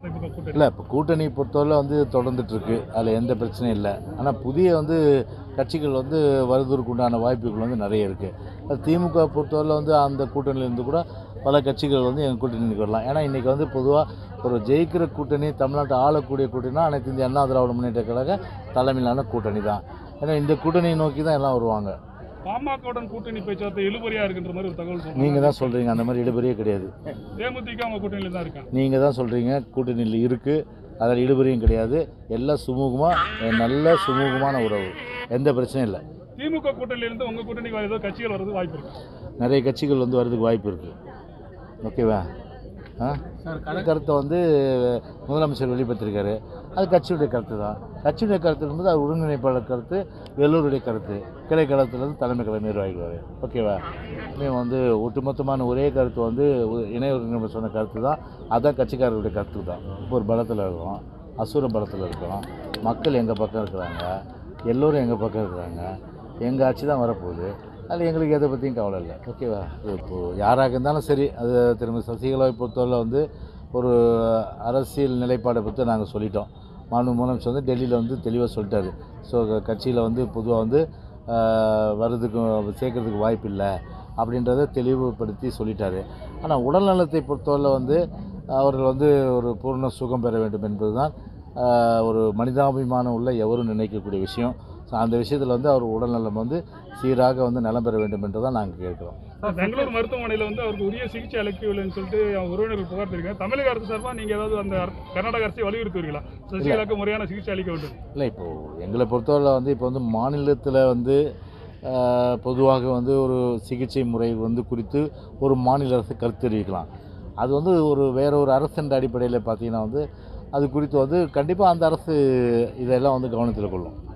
இப்போ கூட்டணி இல்லை இப்போ கூட்டணி பொறுத்தவரை வந்து தொடர்ந்துட்டு இருக்கு அதில் எந்த பிரச்சனையும் இல்லை ஆனால் புதிய வந்து கட்சிகள் வந்து வருவதற்கு உண்டான வாய்ப்புகள் வந்து நிறைய இருக்குது அது திமுக பொறுத்தவரை வந்து அந்த கூட்டணியிலேருந்து கூட பல கட்சிகள் வந்து எங்கள் கூட்டணிக்கு வரலாம் ஏன்னா இன்றைக்கி வந்து பொதுவாக ஒரு ஜெயிக்கிற கூட்டணி தமிழ்நாட்டை ஆளக்கூடிய கூட்டணினா அனைத்து இந்திய அண்ணா திராவிட முன்னேற்ற கழக தலைமையிலான கூட்டணி தான் ஏன்னா இந்த கூட்டணியை நோக்கி தான் எல்லாம் வருவாங்க பாமகவுடன் கூட்டணி பேச்சுவார்த்தை இழுபறியா இருக்குன்ற மாதிரி ஒரு தகவல் சொன்னாங்க நீங்கள் தான் சொல்கிறீங்க அந்த மாதிரி இடுபறியே கிடையாது தேமுதிக அவங்க கூட்டணியில தான் இருக்காங்க நீங்கள் தான் சொல்கிறீங்க கூட்டணியில் இருக்குது அதில் இடுபறியும் கிடையாது எல்லாம் சுமூகமாக நல்ல சுமூகமான உறவு எந்த பிரச்சனையும் இல்லை திமுக கூட்டணியில இருந்து உங்க கூட்டணிக்கு வேற ஏதோ கட்சிகள் வர்றது வாய்ப்பு இருக்கு நிறைய கட்சிகள் வந்து வர்றதுக்கு வாய்ப்பு இருக்குது ஓகேவா ஆ கருத்தை வந்து முதலமைச்சர் வெளிப்படுத்தியிருக்காரு அது கட்சியுடைய கருத்து தான் கட்சியுடைய கருத்து என்பது அது ஒருங்கிணைப்பாளர் கருத்து எல்லோருடைய கருத்து கிளை களத்திலிருந்து தலைமை கலை நிர்வாகிகள் ஓகேவா இனிமே வந்து ஒட்டுமொத்தமான ஒரே கருத்து வந்து ஒ- இணை ஒருங்கிணைப்பு சொன்ன கருத்து தான் அதான் கட்சிக்காரருடைய கருத்து தான் இப்போ ஒரு பலத்தில் இருக்கிறோம் அசுர பலத்தில் இருக்கிறோம் மக்கள் எங்கள் பக்கம் இருக்கிறாங்க எல்லோரும் எங்கள் பக்கம் இருக்கிறாங்க எங்கள் ஆட்சி தான் வரப்போகுது அதில் எங்களுக்கு எதை பற்றியும் கவலை இல்லை ஓகேவா இப்போது யாராக இருந்தாலும் சரி அது திரும்ப சசிகலாவை பொறுத்தவரை வந்து ஒரு அரசியல் நிலைப்பாடை பற்றி நாங்கள் சொல்லிட்டோம் மாண்பு முதலமைச்சர் வந்து டெல்லியில் வந்து தெளிவாக சொல்லிட்டாரு ஸோ கட்சியில் வந்து பொதுவாக வந்து ஆஹ், வர்றதுக்கு சேர்க்கறதுக்கு வாய்ப்பு இல்லை அப்படின்றத தெளிவுபடுத்தி சொல்லிட்டாரு ஆனால் உடல்நலத்தை பொறுத்தவரை வந்து அவர்கள் வந்து ஒரு பூர்ண சுகம் பெற வேண்டும் என்பது தான் ஒரு மனிதாபிமானம் உள்ள எவரும் நினைக்கக்கூடிய விஷயம் ஸோ அந்த விஷயத்தில் வந்து அவர் உடல்நலம் வந்து சீராக வந்து நலம் பெற வேண்டும் என்று தான் நாங்கள் கேட்குறோம் பெங்களூர் மருத்துவமனையில் வந்து அவருக்கு உரிய சிகிச்சை அளிக்கவில்லைன்னு சொல்லிட்டு அவங்க உறவினர்கள் புகார் தெரிவிக்காங்க தமிழக அரசு சார்பாக நீங்க ஏதாவது அந்த அர- கர்நாடக அரசை வலியுறுத்துவீங்களா சசிகலாக்கு முறையான சிகிச்சை அளிக்க வேண்டும் இல்லை இப்போது எங்களை பொறுத்தவரை வந்து இப்போ வந்து மாநிலத்தில் வந்து ஆஹ், பொதுவாக வந்து ஒரு சிகிச்சை முறை வந்து குறித்து ஒரு மாநில அரசு கருத்து தெரிவிக்கலாம் அது வந்து ஒரு வேற ஒரு அரசு என்ற அடிப்படையில் பார்த்தீங்கன்னா வந்து அது குறித்து வந்து கண்டிப்பாக அந்த அரசு இதெல்லாம் வந்து கவனத்தில் கொள்ளும்